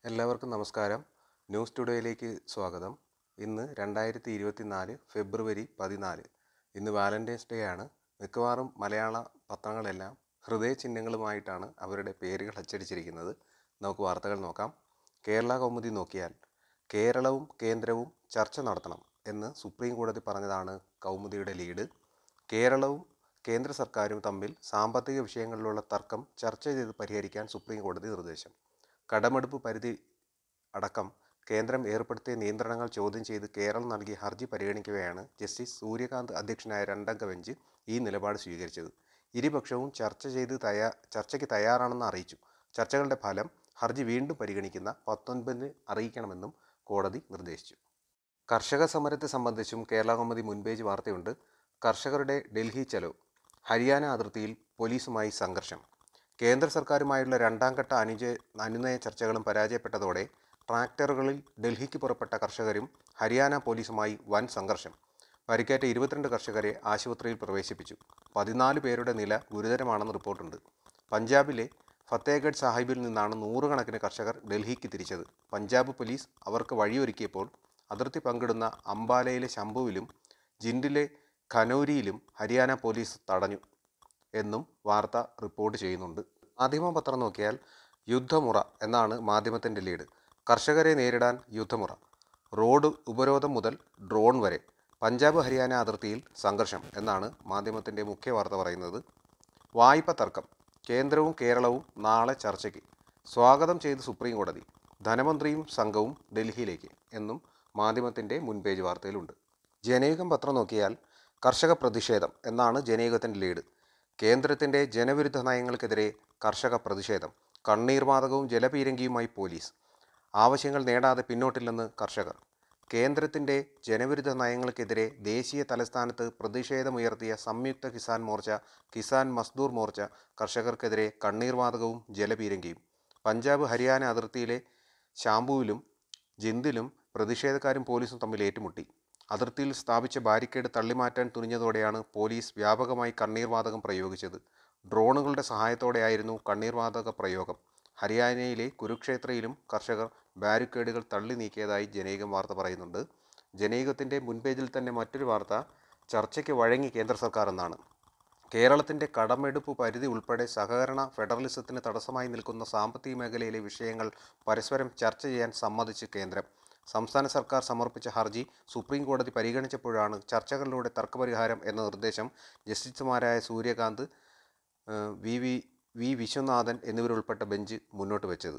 എല്ലാവർക്കും നമസ്കാരം ന്യൂസ് സ്റ്റുഡിയോയിലേക്ക് സ്വാഗതം ഇന്ന് രണ്ടായിരത്തി ഇരുപത്തിനാല് ഫെബ്രുവരി പതിനാല് ഇന്ന് വാലൻറ്റൈൻസ് ഡേ ആണ് മിക്കവാറും മലയാള പത്രങ്ങളെല്ലാം ഹൃദയ ചിഹ്നങ്ങളുമായിട്ടാണ് അവരുടെ പേരുകൾ അച്ചടിച്ചിരിക്കുന്നത് നമുക്ക് വാർത്തകൾ നോക്കാം കേരള കൗമുദി നോക്കിയാൽ കേരളവും കേന്ദ്രവും ചർച്ച നടത്തണം എന്ന് സുപ്രീം കോടതി പറഞ്ഞതാണ് കൗമുദിയുടെ ലീഡ് കേരളവും കേന്ദ്ര സർക്കാരും തമ്മിൽ സാമ്പത്തിക വിഷയങ്ങളിലുള്ള തർക്കം ചർച്ച ചെയ്ത് പരിഹരിക്കാൻ സുപ്രീം കോടതി നിർദ്ദേശം കടമെടുപ്പ് പരിധി അടക്കം കേന്ദ്രം ഏർപ്പെടുത്തിയ നിയന്ത്രണങ്ങൾ ചോദ്യം ചെയ്ത് കേരളം നൽകിയ ഹർജി പരിഗണിക്കവെയാണ് ജസ്റ്റിസ് സൂര്യകാന്ത് അധ്യക്ഷനായ രണ്ടംഗ ബെഞ്ച് ഈ നിലപാട് സ്വീകരിച്ചത് ഇരുപക്ഷവും ചർച്ച ചെയ്ത് തയ്യാ ചർച്ചയ്ക്ക് തയ്യാറാണെന്ന് അറിയിച്ചു ചർച്ചകളുടെ ഫലം ഹർജി വീണ്ടും പരിഗണിക്കുന്ന പത്തൊൻപതിന് അറിയിക്കണമെന്നും കോടതി നിർദ്ദേശിച്ചു കർഷക സമരത്തെ സംബന്ധിച്ചും കേരള കൗമുദി മുൻപേജ് വാർത്തയുണ്ട് കർഷകരുടെ ഡൽഹി ചെലവ് ഹരിയാന അതിർത്തിയിൽ പോലീസുമായി സംഘർഷം കേന്ദ്ര സർക്കാരുമായുള്ള രണ്ടാം ഘട്ട അനുജ അനുനയ ചർച്ചകളും പരാജയപ്പെട്ടതോടെ ട്രാക്ടറുകളിൽ ഡൽഹിക്ക് പുറപ്പെട്ട കർഷകരും ഹരിയാന പോലീസുമായി വൻ സംഘർഷം പരിക്കേറ്റ ഇരുപത്തിരണ്ട് കർഷകരെ ആശുപത്രിയിൽ പ്രവേശിപ്പിച്ചു പതിനാല് പേരുടെ നില ഗുരുതരമാണെന്ന് റിപ്പോർട്ടുണ്ട് പഞ്ചാബിലെ ഫത്തേഗഡ് സാഹിബിൽ നിന്നാണ് നൂറുകണക്കിന് കർഷകർ ഡൽഹിക്ക് തിരിച്ചത് പഞ്ചാബ് പോലീസ് അവർക്ക് വഴിയൊരുക്കിയപ്പോൾ അതിർത്തി പങ്കിടുന്ന അംബാലയിലെ ശംഭുവിലും ജിൻഡിലെ ഖനൌരിയിലും ഹരിയാന പോലീസ് തടഞ്ഞു എന്നും വാർത്ത റിപ്പോർട്ട് ചെയ്യുന്നുണ്ട് മാധ്യമപത്രം നോക്കിയാൽ യുദ്ധമുറ എന്നാണ് മാധ്യമത്തിൻ്റെ ലീഡ് കർഷകരെ നേരിടാൻ യുദ്ധമുറ റോഡ് ഉപരോധം മുതൽ ഡ്രോൺ വരെ പഞ്ചാബ് ഹരിയാന അതിർത്തിയിൽ സംഘർഷം എന്നാണ് മാധ്യമത്തിൻ്റെ മുഖ്യ വാർത്ത പറയുന്നത് വായ്പ തർക്കം കേന്ദ്രവും കേരളവും നാളെ ചർച്ചയ്ക്ക് സ്വാഗതം ചെയ്ത് സുപ്രീം കോടതി ധനമന്ത്രിയും സംഘവും ഡൽഹിയിലേക്ക് എന്നും മാധ്യമത്തിൻ്റെ മുൻപേജ് വാർത്തയിലുണ്ട് ജനയുഗം പത്രം നോക്കിയാൽ കർഷക പ്രതിഷേധം എന്നാണ് ജനയുഗത്തിൻ്റെ ലീഡ് കേന്ദ്രത്തിൻ്റെ ജനവിരുദ്ധ നയങ്ങൾക്കെതിരെ കർഷക പ്രതിഷേധം കണ്ണീർവാതകവും ജലപീരങ്കിയുമായി പോലീസ് ആവശ്യങ്ങൾ നേടാതെ പിന്നോട്ടില്ലെന്ന് കർഷകർ കേന്ദ്രത്തിൻ്റെ ജനവിരുദ്ധ നയങ്ങൾക്കെതിരെ ദേശീയ തലസ്ഥാനത്ത് പ്രതിഷേധമുയർത്തിയ സംയുക്ത കിസാൻ മോർച്ച കിസാൻ മസ്ദൂർ മോർച്ച കർഷകർക്കെതിരെ കണ്ണീർവാതകവും ജലപീരങ്കിയും പഞ്ചാബ് ഹരിയാന അതിർത്തിയിലെ ശാംപുവിലും ജിന്ദിലും പ്രതിഷേധക്കാരും പോലീസും തമ്മിൽ ഏറ്റുമുട്ടി അതിർത്തിയിൽ സ്ഥാപിച്ച ബാരിക്കേഡ് തള്ളിമാറ്റാൻ തുനിഞ്ഞതോടെയാണ് പോലീസ് വ്യാപകമായി കണ്ണീർവാതകം പ്രയോഗിച്ചത് ഡ്രോണുകളുടെ സഹായത്തോടെയായിരുന്നു കണ്ണീർവാതക പ്രയോഗം ഹരിയാനയിലെ കുരുക്ഷേത്രയിലും കർഷകർ ബാരിക്കേഡുകൾ തള്ളി നീക്കിയതായി ജനീകം വാർത്ത പറയുന്നുണ്ട് ജനീകത്തിൻ്റെ മുൻപേജിൽ തന്നെ മറ്റൊരു വാർത്ത ചർച്ചയ്ക്ക് വഴങ്ങി കേന്ദ്ര സർക്കാർ എന്നാണ് കേരളത്തിൻ്റെ കടമെടുപ്പ് പരിധി ഉൾപ്പെടെ സഹകരണ ഫെഡറലിസത്തിന് തടസ്സമായി നിൽക്കുന്ന സാമ്പത്തിക മേഖലയിലെ വിഷയങ്ങൾ പരസ്പരം ചർച്ച ചെയ്യാൻ സമ്മതിച്ച് കേന്ദ്രം സംസ്ഥാന സർക്കാർ സമർപ്പിച്ച ഹർജി സുപ്രീം കോടതി പരിഗണിച്ചപ്പോഴാണ് ചർച്ചകളിലൂടെ തർക്കപരിഹാരം എന്ന നിർദ്ദേശം ജസ്റ്റിസുമാരായ സൂര്യകാന്ത് ഏഹ്, വി വി വി വിശ്വനാഥൻ എന്നിവരുൾപ്പെട്ട ബെഞ്ച് മുന്നോട്ട് വെച്ചത്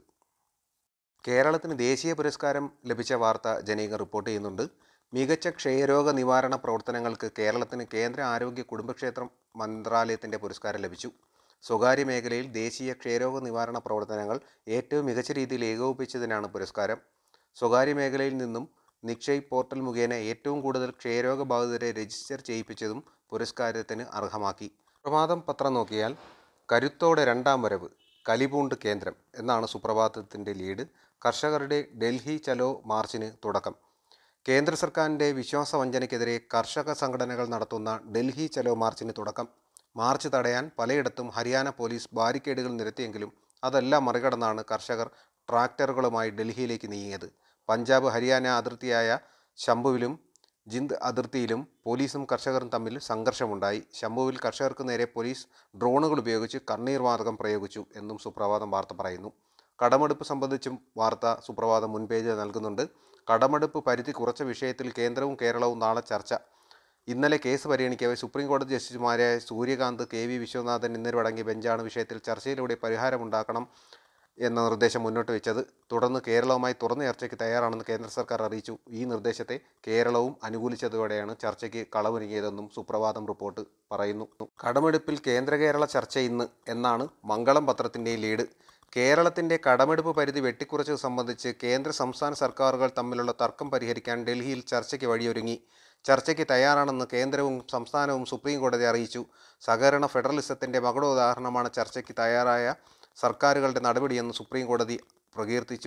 കേരളത്തിന് ദേശീയ പുരസ്കാരം ലഭിച്ച വാർത്ത ജനീകം റിപ്പോർട്ട് ചെയ്യുന്നുണ്ട് മികച്ച ക്ഷയരോഗ നിവാരണ പ്രവർത്തനങ്ങൾക്ക് കേരളത്തിന് കേന്ദ്ര ആരോഗ്യ കുടുംബക്ഷേത്രം മന്ത്രാലയത്തിൻ്റെ പുരസ്കാരം ലഭിച്ചു സ്വകാര്യ മേഖലയിൽ ദേശീയ ക്ഷയരോഗ നിവാരണ പ്രവർത്തനങ്ങൾ ഏറ്റവും മികച്ച രീതിയിൽ ഏകോപിപ്പിച്ചതിനാണ് പുരസ്കാരം സ്വകാര്യ മേഖലയിൽ നിന്നും നിക്ഷയ് പോർട്ടൽ മുഖേന ഏറ്റവും കൂടുതൽ ക്ഷയരോഗ ബാധിതരെ രജിസ്റ്റർ ചെയ്യിപ്പിച്ചതും പുരസ്കാരത്തിന് അർഹമാക്കി പ്രഭാതം പത്രം നോക്കിയാൽ കരുത്തോടെ രണ്ടാം വരവ് കലിപൂണ്ട് കേന്ദ്രം എന്നാണ് സുപ്രഭാതത്തിൻ്റെ ലീഡ് കർഷകരുടെ ഡൽഹി ചലോ മാർച്ചിന് തുടക്കം കേന്ദ്ര സർക്കാരിൻ്റെ വിശ്വാസവഞ്ചനയ്ക്കെതിരെ കർഷക സംഘടനകൾ നടത്തുന്ന ഡൽഹി ചലോ മാർച്ചിന് തുടക്കം മാർച്ച് തടയാൻ പലയിടത്തും ഹരിയാന പോലീസ് ബാരിക്കേഡുകൾ നിരത്തിയെങ്കിലും അതെല്ലാം മറികടന്നാണ് കർഷകർ ട്രാക്ടറുകളുമായി ഡൽഹിയിലേക്ക് നീങ്ങിയത് പഞ്ചാബ് ഹരിയാന അതിർത്തിയായ ശംഭുവിലും ജിന്ദ് അതിർത്തിയിലും പോലീസും കർഷകരും തമ്മിൽ സംഘർഷമുണ്ടായി ശംഭുവിൽ കർഷകർക്ക് നേരെ പോലീസ് ഡ്രോണുകൾ ഉപയോഗിച്ച് കണ്ണീർ വാതകം പ്രയോഗിച്ചു എന്നും സുപ്രഭാതം വാർത്ത പറയുന്നു കടമെടുപ്പ് സംബന്ധിച്ചും വാർത്ത സുപ്രഭാതം മുൻപേജ് നൽകുന്നുണ്ട് കടമെടുപ്പ് പരിധി കുറച്ച വിഷയത്തിൽ കേന്ദ്രവും കേരളവും നാളെ ചർച്ച ഇന്നലെ കേസ് പരിഗണിക്കവെ സുപ്രീം കോടതി ജസ്റ്റിസുമാരായ സൂര്യകാന്ത് കെ വി വിശ്വനാഥൻ എന്നിവരടങ്ങിയ ബെഞ്ചാണ് വിഷയത്തിൽ ചർച്ചയിലൂടെ പരിഹാരമുണ്ടാക്കണം എന്ന നിർദ്ദേശം മുന്നോട്ട് വെച്ചത് തുടർന്ന് കേരളവുമായി തുറന്ന ചർച്ചയ്ക്ക് തയ്യാറാണെന്ന് കേന്ദ്ര സർക്കാർ അറിയിച്ചു ഈ നിർദ്ദേശത്തെ കേരളവും അനുകൂലിച്ചതോടെയാണ് ചർച്ചയ്ക്ക് കളവൊരുങ്ങിയതെന്നും സുപ്രഭാതം റിപ്പോർട്ട് പറയുന്നു കടമെടുപ്പിൽ കേന്ദ്ര കേരള ചർച്ച ഇന്ന് എന്നാണ് മംഗളം പത്രത്തിൻ്റെ ലീഡ് കേരളത്തിൻ്റെ കടമെടുപ്പ് പരിധി വെട്ടിക്കുറച്ചത് സംബന്ധിച്ച് കേന്ദ്ര സംസ്ഥാന സർക്കാരുകൾ തമ്മിലുള്ള തർക്കം പരിഹരിക്കാൻ ഡൽഹിയിൽ ചർച്ചയ്ക്ക് വഴിയൊരുങ്ങി ചർച്ചയ്ക്ക് തയ്യാറാണെന്ന് കേന്ദ്രവും സംസ്ഥാനവും സുപ്രീം കോടതി അറിയിച്ചു സഹകരണ ഫെഡറലിസത്തിൻ്റെ മകുടോദാഹരണമാണ് ചർച്ചയ്ക്ക് തയ്യാറായ സർക്കാരുകളുടെ നടപടിയെന്ന് സുപ്രീം കോടതി പ്രകീർത്തിച്ചു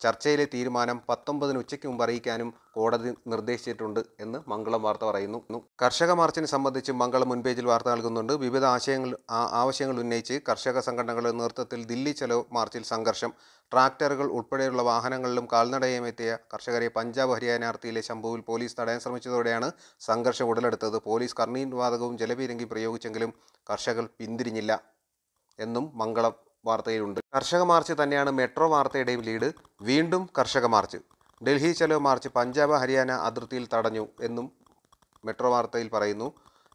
ചർച്ചയിലെ തീരുമാനം പത്തൊമ്പതിന് ഉച്ചയ്ക്ക് മുമ്പ് അറിയിക്കാനും കോടതി നിർദ്ദേശിച്ചിട്ടുണ്ട് എന്ന് മംഗളം വാർത്ത പറയുന്നു കർഷക മാർച്ചിനെ സംബന്ധിച്ച് മംഗളം മുൻപേജിൽ വാർത്ത നൽകുന്നുണ്ട് വിവിധ ആശയങ്ങൾ ആ- ആവശ്യങ്ങൾ ഉന്നയിച്ച് കർഷക സംഘടനകളുടെ നേതൃത്വത്തിൽ ദില്ലി ചലോ മാർച്ചിൽ സംഘർഷം ട്രാക്ടറുകൾ ഉൾപ്പെടെയുള്ള വാഹനങ്ങളിലും കാൽനടയും എത്തിയ കർഷകരെ പഞ്ചാബ് ഹരിയാനാർത്തിയിലെ ശംഭുവിൽ പോലീസ് തടയാൻ ശ്രമിച്ചതോടെയാണ് സംഘർഷം ഉടലെടുത്തത് പോലീസ് കർണീൻ വാതകവും ജലപീരങ്കി പ്രയോഗിച്ചെങ്കിലും കർഷകർ പിന്തിരിഞ്ഞില്ല എന്നും മംഗളം വാർത്തയിലുണ്ട് കർഷക മാർച്ച് തന്നെയാണ് മെട്രോ വാർത്തയുടെയും ലീഡ് വീണ്ടും കർഷക മാർച്ച് ഡൽഹി ചലോ മാർച്ച് പഞ്ചാബ് ഹരിയാന അതിർത്തിയിൽ തടഞ്ഞു എന്നും മെട്രോ വാർത്തയിൽ പറയുന്നു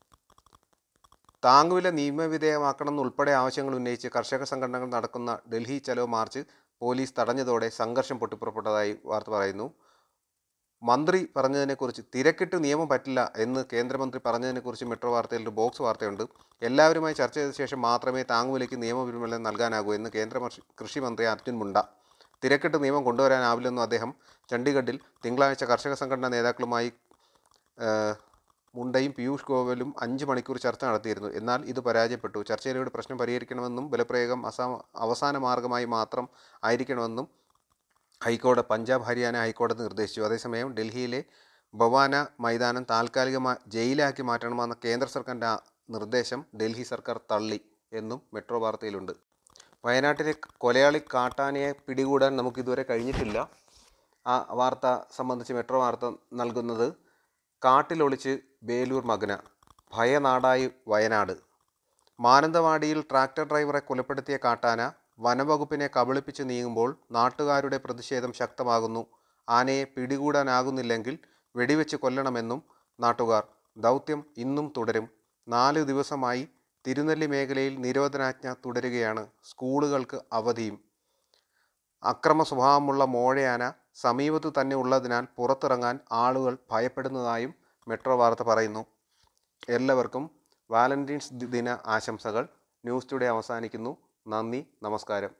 താങ്ങുവില നിയമവിധേയമാക്കണം എന്നുൾപ്പെടെ ആവശ്യങ്ങൾ ഉന്നയിച്ച് കർഷക സംഘടനകൾ നടക്കുന്ന ഡൽഹി ചലോ മാർച്ച് പോലീസ് തടഞ്ഞതോടെ സംഘർഷം പൊട്ടിപ്പുറപ്പെട്ടതായി വാർത്ത പറയുന്നു മന്ത്രി പറഞ്ഞതിനെക്കുറിച്ച് തിരക്കിട്ട് നിയമം പറ്റില്ല എന്ന് കേന്ദ്രമന്ത്രി പറഞ്ഞതിനെക്കുറിച്ച് മെട്രോ വാർത്തയിൽ ഒരു ബോക്സ് വാർത്തയുണ്ട് എല്ലാവരുമായി ചർച്ച ചെയ്ത ശേഷം മാത്രമേ താങ്ങുവിലയ്ക്ക് നിയമവിരുമലം നൽകാനാകൂ എന്ന് കേന്ദ്ര മർഷി- കൃഷി മന്ത്രി അർജുൻ മുണ്ട തിരക്കിട്ട് നിയമം കൊണ്ടുവരാനാവില്ലെന്നും അദ്ദേഹം ചണ്ഡീഗഡിൽ തിങ്കളാഴ്ച കർഷക സംഘടനാ നേതാക്കളുമായി ഏഹ്, മുണ്ടയും പീയൂഷ് ഗോയലും അഞ്ച് മണിക്കൂർ ചർച്ച നടത്തിയിരുന്നു എന്നാൽ ഇത് പരാജയപ്പെട്ടു ചർച്ചയിലൂടെ പ്രശ്നം പരിഹരിക്കണമെന്നും ബലപ്രയോഗം അസാ അവസാന മാർഗമായി മാത്രം ആയിരിക്കണമെന്നും ഹൈക്കോടതി പഞ്ചാബ് ഹരിയാന ഹൈക്കോടതി നിർദ്ദേശിച്ചു അതേസമയം ഡൽഹിയിലെ ഭവാന മൈതാനം താൽക്കാലികമായി ജയിലാക്കി മാറ്റണമെന്ന കേന്ദ്ര സർക്കാരിൻ്റെ ആ നിർദ്ദേശം ഡൽഹി സർക്കാർ തള്ളി എന്നും മെട്രോ വാർത്തയിലുണ്ട് വയനാട്ടിലെ കൊലയാളി കാട്ടാനയെ പിടികൂടാൻ നമുക്കിതുവരെ കഴിഞ്ഞിട്ടില്ല ആ വാർത്ത സംബന്ധിച്ച് മെട്രോ വാർത്ത നൽകുന്നത് കാട്ടിലൊളിച്ച് വേലൂർ മകന ഭയനാടായി വയനാട് മാനന്തവാടിയിൽ ട്രാക്ടർ ഡ്രൈവറെ കൊലപ്പെടുത്തിയ കാട്ടാന വനവകുപ്പിനെ കബളിപ്പിച്ച് നീങ്ങുമ്പോൾ നാട്ടുകാരുടെ പ്രതിഷേധം ശക്തമാകുന്നു ആനയെ പിടികൂടാനാകുന്നില്ലെങ്കിൽ വെടിവെച്ച് കൊല്ലണമെന്നും നാട്ടുകാർ ദൗത്യം ഇന്നും തുടരും നാല് ദിവസമായി തിരുനെല്ലി മേഖലയിൽ നിരോധനാജ്ഞ തുടരുകയാണ് സ്കൂളുകൾക്ക് അവധിയും അക്രമ സ്വഭാവമുള്ള മോഴയാന സമീപത്ത് തന്നെ ഉള്ളതിനാൽ പുറത്തിറങ്ങാൻ ആളുകൾ ഭയപ്പെടുന്നതായും മെട്രോ വാർത്ത പറയുന്നു എല്ലാവർക്കും വാലന്റൈൻസ് ദിന ആശംസകൾ ന്യൂസ് ടുഡേ അവസാനിക്കുന്നു നന്ദി നമസ്കാരം